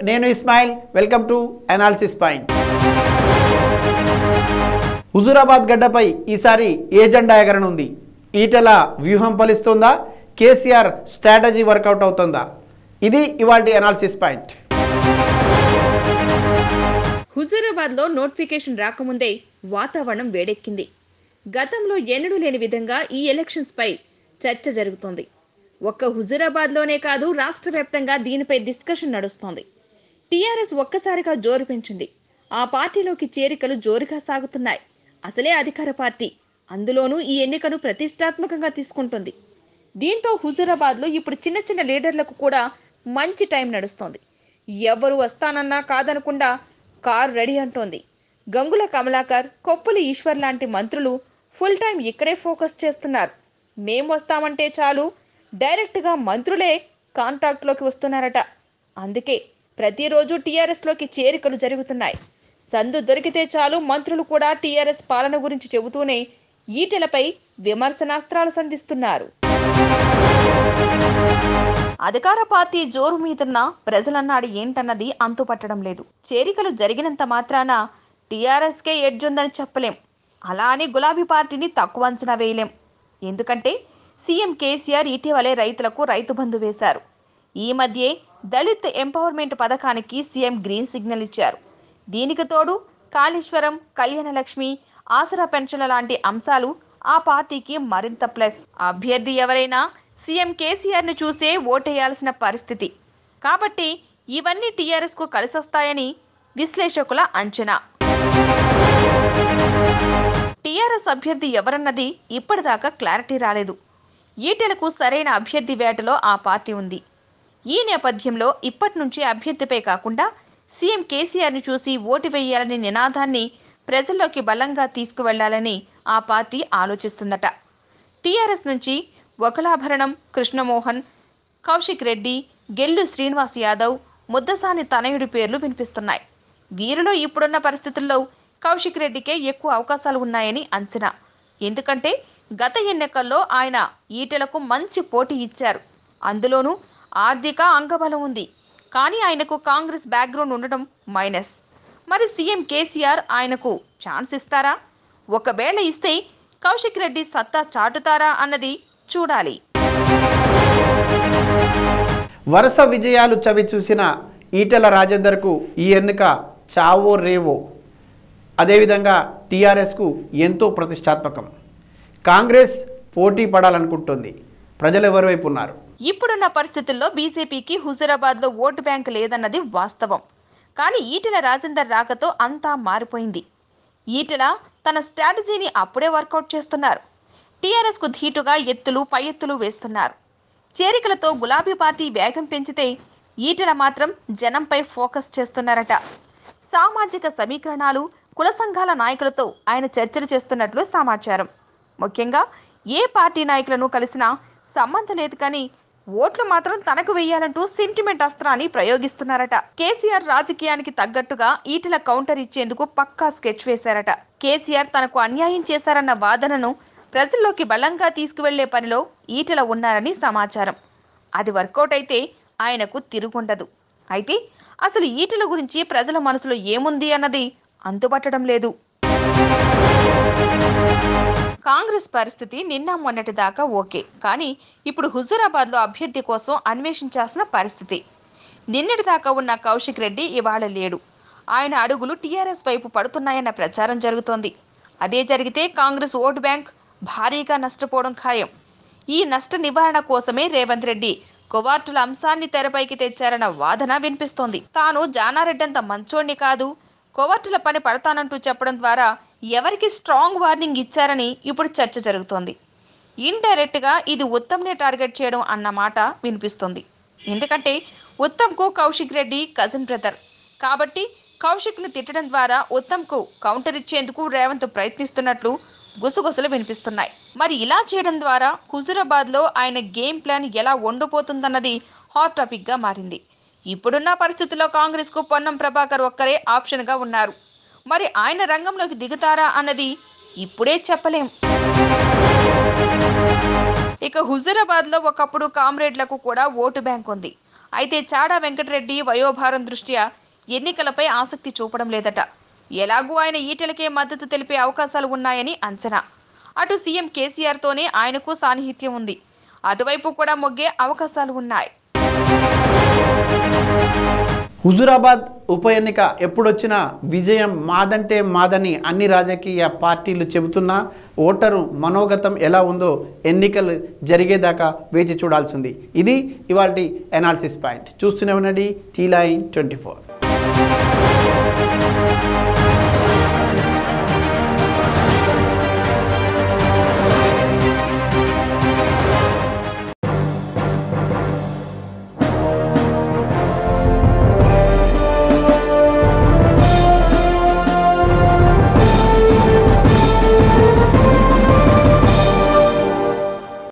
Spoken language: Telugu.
నేను Ismail welcome to analysis point Huzurabad గడ్డపై ఈసారి ఏ జెండా ఎగరనుంది ఈటెల వ్యూహం ఫలిస్తుందా కేసీఆర్ స్ట్రాటజీ వర్కౌట్ అవుతుందా ఇది ఇవాళ అనాలిసిస్ పాయింట్ హుజూరాబాద్లో నోటిఫికేషన్ రాకముందే వాతావరణం వేడెక్కింది గతంలో ఎన్నడూ లేని విధంగా ఈ ఎలక్షన్స్ పై చర్చ జరుగుతోంది ఒక్క హుజూరాబాద్లోనే కాదు రాష్ట్ర వ్యాప్తంగా దీనిపై డిస్కషన్ నడుస్తోంది టీఆర్ఎస్ ఒక్కసారిగా జోరు పెంచింది ఆ పార్టీలోకి చేరికలు జోరుగా సాగుతున్నాయి అసలే అధికార పార్టీ అందులోనూ ఈ ఎన్నికను ప్రతిష్టాత్మకంగా తీసుకుంటుంది దీంతో హుజూరాబాద్లో ఇప్పుడు చిన్న చిన్న లీడర్లకు కూడా మంచి టైం నడుస్తోంది ఎవరు వస్తానన్నా కాదనకుండా కార్ రెడీ అంటోంది గంగుల కమలాకర్ కొప్పులి ఈశ్వర్ లాంటి మంత్రులు ఫుల్ టైం ఇక్కడే ఫోకస్ చేస్తున్నారు మేం వస్తామంటే చాలు డైరెక్ట్గా మంత్రులే కాంటాక్ట్లోకి వస్తున్నారట అందుకే ప్రతిరోజు టీఆర్ఎస్లోకి చేరికలు జరుగుతున్నాయి సందు దొరికితే చాలు మంత్రులు కూడా టీఆర్ఎస్ పాలన గురించి చెబుతూనే ఈటెలపై విమర్శనాస్త్రాలు సంధిస్తున్నారు అధికార పార్టీ జోరు మీదున్న ప్రజలన్నాడు ఏంటన్నది అంతుపట్టడం లేదు చేరికలు జరిగినంత మాత్రాన టీఆర్ఎస్కే ఎడ్జుందని చెప్పలేం అలా అని గులాబీ పార్టీని తక్కువ అంచనా వేయలేం ఎందుకంటే సీఎం కేసీఆర్ ఇటీవలే రైతులకు రైతు బంధు వేశారు ఈ మధ్యే దళిత్ ఎంపవర్మెంట్ పథకానికి సీఎం గ్రీన్ సిగ్నల్ ఇచ్చారు దీనికి తోడు కాళేశ్వరం కళ్యాణలక్ష్మి ఆసరా పెన్షన్ల లాంటి అంశాలు ఆ పార్టీకి మరింత ప్లస్ అభ్యర్థి ఎవరైనా సీఎం కేసీఆర్ను చూసే ఓటేయాల్సిన పరిస్థితి కాబట్టి ఇవన్నీ టీఆర్ఎస్కు కలిసొస్తాయని విశ్లేషకుల అంచనా టీఆర్ఎస్ అభ్యర్థి ఎవరన్నది ఇప్పటిదాకా క్లారిటీ రాలేదు ఈటెలకు సరైన అభ్యర్థి వేటలో ఆ పార్టీ ఉంది ఈ నేపథ్యంలో ఇప్పటి నుంచి అభ్యర్థిపై కాకుండా సీఎం కేసీఆర్ని చూసి ఓటు వేయాలనే నినాదాన్ని ప్రజల్లోకి బలంగా తీసుకువెళ్లాలని ఆ పార్టీ ఆలోచిస్తుందట టీఆర్ఎస్ నుంచి వకులాభరణం కృష్ణమోహన్ కౌశిక్ రెడ్డి గెల్లు శ్రీనివాస్ యాదవ్ ముద్దసాని తనయుడి పేర్లు వినిపిస్తున్నాయి వీరిలో ఇప్పుడున్న పరిస్థితుల్లో కౌశిక్ రెడ్డికే ఎక్కువ అవకాశాలు ఉన్నాయని అంచనా ఎందుకంటే గత ఎన్నికల్లో ఆయన ఈటెలకు మంచి పోటీ ఇచ్చారు అందులోనూ ఆర్థిక అంగబలం ఉంది కానీ ఆయనకు కాంగ్రెస్ బ్యాక్గ్రౌండ్ ఉండడం మైనస్ మరి సీఎం కేసీఆర్ ఆయనకు ఛాన్స్ ఇస్తారా ఒకవేళ ఇస్తే కౌశిక్ రెడ్డి సత్తా చాటుతారా అన్నది చూడాలి వరుస విజయాలు చవి చూసిన ఈటెల రాజేందర్కు ఈ ఎన్నిక చావో రేవో అదేవిధంగా టీఆర్ఎస్కు ఎంతో ప్రతిష్టాత్మకం కాంగ్రెస్ పోటీ పడాలనుకుంటుంది ప్రజలు ఎవరి వైపు ఉన్నారు ఇప్పుడున్న పరిస్థితుల్లో బీజేపీకి హుజూరాబాద్లో ఓటు బ్యాంక్ లేదన్నది వాస్తవం కానీ ఈటెల రాజేందర్ రాకతో అంతా మారిపోయింది ఈటెల తన స్ట్రాటజీని అప్పుడే వర్కౌట్ చేస్తున్నారు టీఆర్ఎస్కు ధీటుగా ఎత్తులు పై ఎత్తులు వేస్తున్నారు చేరికలతో గులాబీ పార్టీ వేగం పెంచితే ఈటెల మాత్రం జనంపై ఫోకస్ చేస్తున్నారట సామాజిక సమీకరణాలు కుల సంఘాల నాయకులతో ఆయన చర్చలు చేస్తున్నట్లు సమాచారం ముఖ్యంగా ఏ పార్టీ నాయకులను కలిసినా సంబంధం లేదు కానీ ఓట్లు మాత్రం తనకు వెయ్యాలంటూ సెంటిమెంట్ అస్త్రాన్ని ప్రయోగిస్తున్నారట కేసీఆర్ రాజకీయానికి తగ్గట్టుగా ఈటెల కౌంటర్ ఇచ్చేందుకు పక్కా స్కెచ్ వేశారట కేసీఆర్ తనకు అన్యాయం చేశారన్న వాదనను ప్రజల్లోకి బలంగా తీసుకువెళ్లే పనిలో ఈటెల ఉన్నారని సమాచారం అది వర్కౌట్ అయితే ఆయనకు తిరుగుండదు అయితే అసలు ఈటెల గురించి ప్రజల మనసులో ఏముంది అన్నది అంతుపట్టడం లేదు కాంగ్రెస్ పరిస్థితి నిన్న మొన్నటి దాకా ఓకే కానీ ఇప్పుడు హుజూరాబాద్లో అభ్యర్థి కోసం అన్వేషించాల్సిన పరిస్థితి నిన్నటి దాకా ఉన్న కౌశిక్ రెడ్డి ఇవాళ లేడు ఆయన అడుగులు టీఆర్ఎస్ వైపు పడుతున్నాయన్న ప్రచారం జరుగుతోంది అదే జరిగితే కాంగ్రెస్ ఓటు బ్యాంక్ భారీగా నష్టపోవడం ఖాయం ఈ నష్ట నివారణ కోసమే రేవంత్ రెడ్డి కువార్టుల అంశాన్ని తెరపైకి తెచ్చారన్న వాదన వినిపిస్తోంది తాను జానారెడ్డంత మంచోణ్ణి కాదు కోవర్టుల పని పడతానంటూ చెప్పడం ద్వారా ఎవరికి స్ట్రాంగ్ వార్నింగ్ ఇచ్చారని ఇప్పుడు చర్చ జరుగుతోంది ఇండైరెక్ట్గా ఇది ఉత్తమ్నే టార్గెట్ చేయడం అన్న మాట వినిపిస్తుంది ఎందుకంటే ఉత్తమ్కు కౌశిక్ రెడ్డి కజిన్ బ్రదర్ కాబట్టి కౌశిక్ను తిట్టడం ద్వారా ఉత్తమ్కు కౌంటర్ ఇచ్చేందుకు రేవంత్ ప్రయత్నిస్తున్నట్లు గుసగుసలు వినిపిస్తున్నాయి మరి ఇలా చేయడం ద్వారా హుజురాబాద్లో ఆయన గేమ్ ప్లాన్ ఎలా వండిపోతుందన్నది హాట్ టాపిక్గా మారింది ఇప్పుడున్న పరిస్థితుల్లో కాంగ్రెస్కు పొన్నం ప్రభాకర్ ఒక్కరే ఆప్షన్గా ఉన్నారు మరి ఆయన రంగంలోకి దిగుతారా అన్నది ఇప్పుడే చెప్పలేం ఇక హుజూరాబాద్లో ఒకప్పుడు కామ్రేడ్లకు కూడా ఓటు బ్యాంక్ ఉంది అయితే చాడా వెంకటరెడ్డి వయోభారం దృష్ట్యా ఎన్నికలపై ఆసక్తి చూపడం లేదట ఎలాగూ ఆయన ఈటెలకే మద్దతు తెలిపే అవకాశాలు ఉన్నాయని అంచనా అటు సీఎం కేసీఆర్తోనే ఆయనకు సాన్నిహిత్యం ఉంది అటువైపు కూడా మొగ్గే అవకాశాలు ఉన్నాయి హుజురాబాద్ ఉప ఎన్నిక ఎప్పుడొచ్చినా విజయం మాదంటే మాదని అన్ని రాజకీయ పార్టీలు చెబుతున్నా ఓటరు మనోగతం ఎలా ఉందో ఎన్నికలు జరిగేదాకా వేచి చూడాల్సింది ఇది ఇవాళ ఎనాలిసిస్ పాయింట్ చూస్తూనే ఉండండి టీ లైన్ ట్వంటీ ఫోర్